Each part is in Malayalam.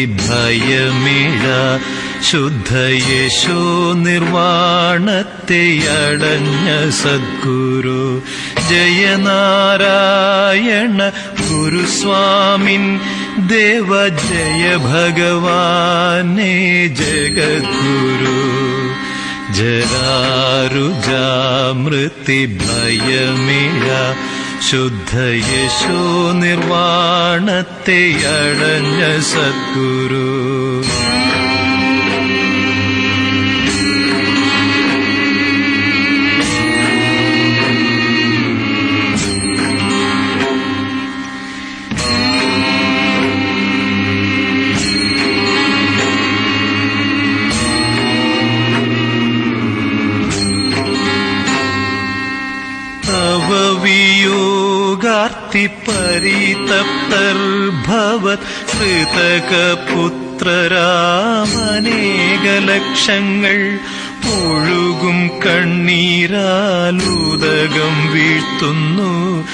ഭയമിഴ ശുദ്ധയേശോ നിർവാണത്തെ അടഞ്ഞ സദ്ഗുരു ജയനാരായണ ഗുരുസ്വാമിൻ ദേവ ജയ ഭഗവാനേ ജഗദ്ഗുരു ജരാരുജാമൃതി ഭയമിഴ ശുദ്ധയേശോ നിർവാണത്തെ അടഞ്ഞ സദ്ഗുരു തവ വിയോഗാർത്തി പരിതപ്തർഭവത് കൃതകപുത്രരാമനേകലക്ഷങ്ങൾ ഒഴുകും കണ്ണീരാലുദകം വീഴ്ത്തുന്നു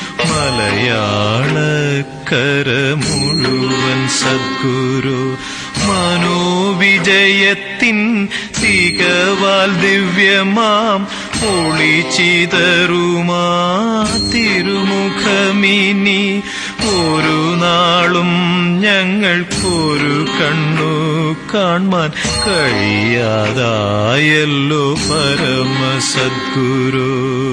മലയാളക്കര മുഴുവൻ സദ്ഗുരു മനോവിജയത്തിൻ തികവാൽ ദിവ്യമാം ഒളിച്ചിതറുമാ തിരുമുഖമിനി ഒരു നാളും ഞങ്ങൾക്കൊരു കണ്ണു കാൺമാൻ കഴിയാതായല്ലോ പരമസദ്ഗുരു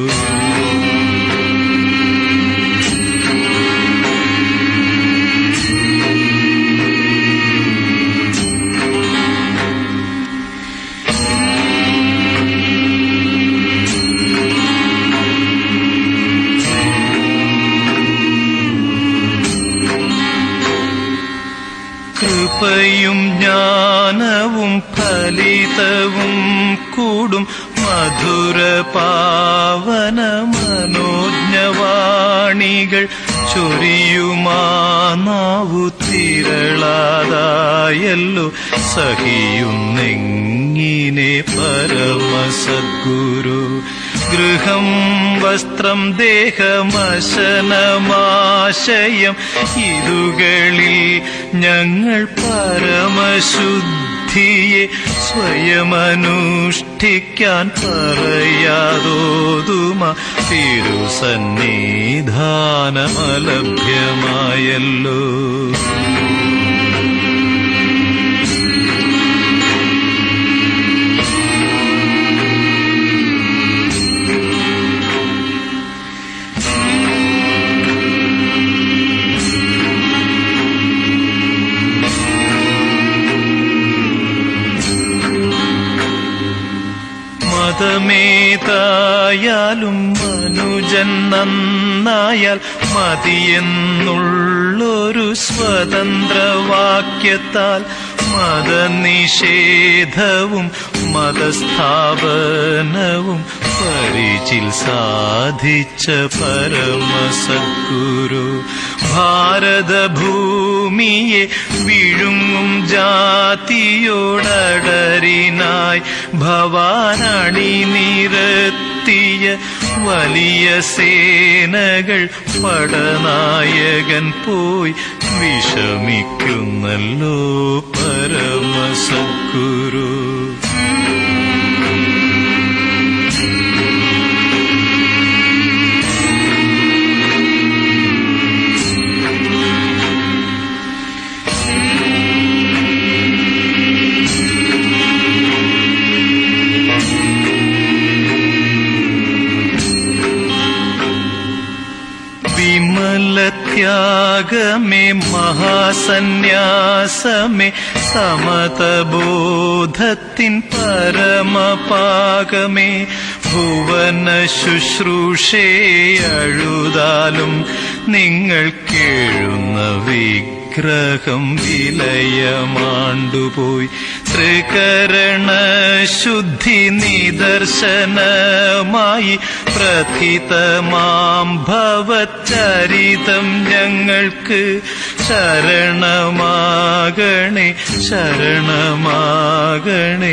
കൃപയും ജ്ഞാനവും ഫലിതവും കൂടും മധുര പാവന മനോജ്ഞവാണികൾ ചൊരിയുമാനാവു തിരളാതായല്ലോ സഹിയുന്നെങ്ങിനെ പരമസദ്ഗുരു ഗൃഹം വസ്ത്രം ദേഹമശനമാശയം ഇതുകളിൽ ഞങ്ങൾ പരമശുദ്ധിയെ സ്വയമനുഷ്ഠിക്കാൻ പറയാതോതുമ തിരുസന്നിധാനമലഭ്യമായല്ലോ മതമേതായാലും മനുജൻ നന്നായാൽ മതിയെന്നുള്ളൊരു സ്വതന്ത്രവാക്യത്താൽ മതനിഷേധവും മതസ്ഥാപനവും പരിചിൽ സാധിച്ച പരമസദ്ഗുരു ഭാരതഭൂമിയെ വിഴുങ്ങും ജാതിയോടടരിനായി ഭവാനണി നിരത്തിയ വലിയ സേനകൾ പടനായകൻ പോയി വിഷമിക്കുന്നല്ലോ പരമസദ്ഗുരു വിമലത്യാഗമേ മഹാസന്യാസമേ സമതബോധത്തിൻ പരമപാകമേ ഭുവന ശുശ്രൂഷേ അഴുതാലും നിങ്ങൾ കേഴുന്ന വിഗ്രഹം വിലയമാണ്ടുപോയി ത്രികരണ ശുദ്ധി നിദർശനമായി പ്രഥിതമാം ഭവചരിതം ഞങ്ങൾക്ക് ശരണമാകണേ ശരണമാകണേ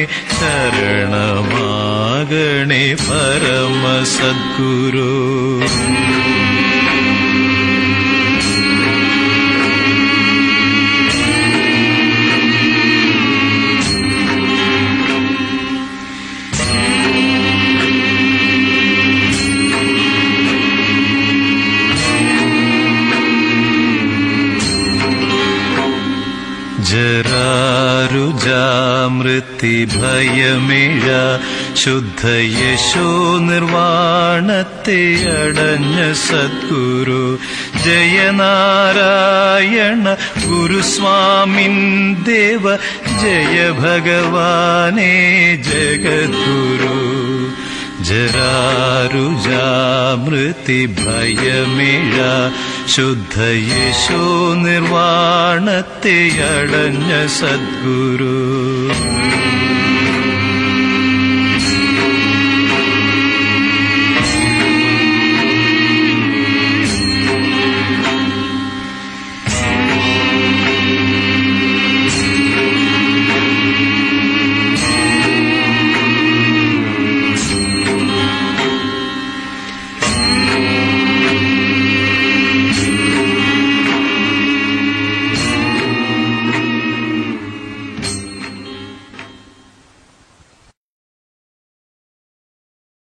ശരണമാകണേ പരമസദ്ഗുരു ജരാരുജാമൃത്തി ഭയമേഴ ശുദ്ധ യശോ നിർവാണത്തെ അടഞ്ഞ സദ്ഗുരു ജയനാരായണ ഗുരുസ്വാമിൻ ദേവ ജയ ഭഗവാനേ ജഗദ്ഗുരു ജരാരുജാമൃതി ഭയമേഴ ശുദ്ധ യശോ നിർവാണത്തെ അടഞ്ഞ സദ്ഗുരു